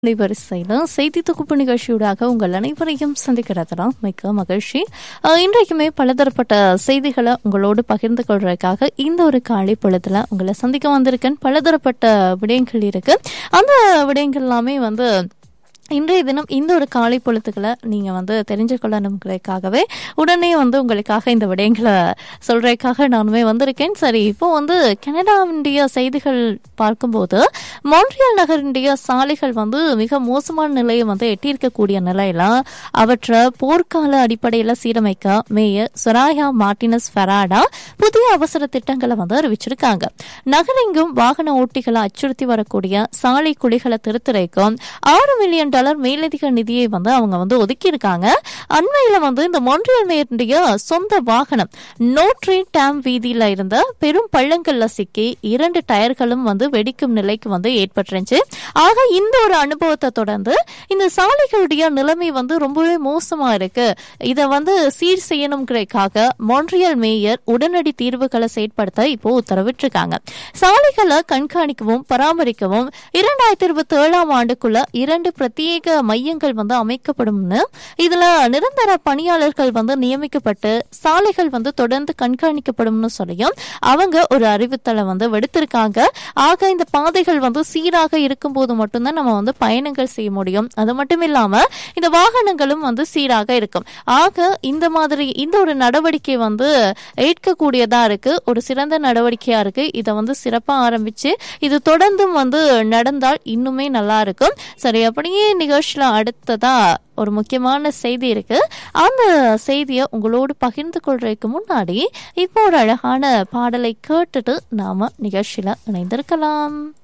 வரிசையில் செய்தி தொகுப்பு நிகழ்ச்சியூடாக உங்கள் அனைவரையும் சந்திக்கிறதுனா மிக்க மகிழ்ச்சி அஹ், இன்றைக்குமே பலதரப்பட்ட செய்திகளை உங்களோடு பகிர்ந்து கொள்றதுக்காக இந்த ஒரு காலை பொழுதுல உங்களை சந்திக்க வந்திருக்கேன் பலதரப்பட்ட விடயங்கள் இருக்கு அந்த விடயங்கள் எல்லாமே வந்து இன்றைய தினம் இந்த ஒரு காலை பொழுதுகளை நீங்கள் வந்து தெரிஞ்சு கொள்ளணுங்கிறதுக்காகவே உடனே வந்து உங்களுக்காக இந்த விடயங்களை சொல்றதுக்காக நானுமே வந்திருக்கேன் சரி இப்போ வந்து கனடாவுடைய செய்திகள் பார்க்கும்போது மான்ட்ரியல் நகருடைய சாலைகள் வந்து மிக மோசமான நிலையை வந்து எட்டியிருக்கக்கூடிய நிலையில அவற்றை போர்க்கால அடிப்படையில் சீரமைக்க மேயர் சொராயா மார்டினஸ் ஃபெராடா புதிய அவசர திட்டங்களை வந்து அறிவிச்சிருக்காங்க நகரெங்கும் வாகன ஓட்டிகளை அச்சுறுத்தி வரக்கூடிய சாலை குழிகளை திருத்துறைக்கும் ஆறு மில்லியன் டாலர் மேலதிக நிதியை வந்து அவங்க வந்து ஒதுக்கியிருக்காங்க அண்மையில வந்து இந்த மொன்றியல் மேயருடைய சொந்த வாகனம் நோட்ரி டேம் வீதியில இருந்த பெரும் பள்ளங்கள்ல சிக்கி இரண்டு டயர்களும் வந்து வெடிக்கும் நிலைக்கு வந்து ஏற்பட்டுருந்துச்சு ஆக இந்த ஒரு அனுபவத்தை தொடர்ந்து இந்த சாலைகளுடைய நிலைமை வந்து ரொம்பவே மோசமா இருக்கு இதை வந்து சீர் செய்யணுங்கிறதுக்காக மொன்றியல் மேயர் உடனடி தீர்வுகளை செயற்படுத்த இப்போ உத்தரவிட்டிருக்காங்க சாலைகளை கண்காணிக்கவும் பராமரிக்கவும் இரண்டாயிரத்தி இருபத்தி ஏழாம் ஆண்டுக்குள்ள இரண்டு பிரத்யேக மையங்கள் வந்து அமைக்கப்படும்னு இதுல நிரந்தர பணியாளர்கள் வந்து நியமிக்கப்பட்டு சாலைகள் வந்து தொடர்ந்து கண்காணிக்கப்படும்னு சொல்லியும் அவங்க ஒரு அறிவித்தலை வந்து விடுத்திருக்காங்க ஆக இந்த பாதைகள் வந்து சீராக இருக்கும்போது மட்டும்தான் நம்ம வந்து பயணங்கள் செய்ய முடியும் அது மட்டும் இல்லாம இந்த வாகனங்களும் வந்து சீராக இருக்கும் ஆக இந்த மாதிரி இந்த ஒரு நடவடிக்கை வந்து ஏற்கக்கூடியதா இருக்கு ஒரு சிறந்த நடவடிக்கையா இருக்கு இதை வந்து சிறப்பா ஆரம்பிச்சு இது தொடர்ந்தும் வந்து நடந்தால் இன்னுமே நல்லா இருக்கும் சரி அப்படியே நிகழ்ச்சியில அடுத்ததா ஒரு முக்கியமான செய்தி இருக்கு அந்த செய்தியை உங்களோடு பகிர்ந்து கொள்றதுக்கு முன்னாடி இப்போ ஒரு அழகான பாடலை கேட்டுட்டு நாம நிகழ்ச்சியில இணைந்திருக்கலாம்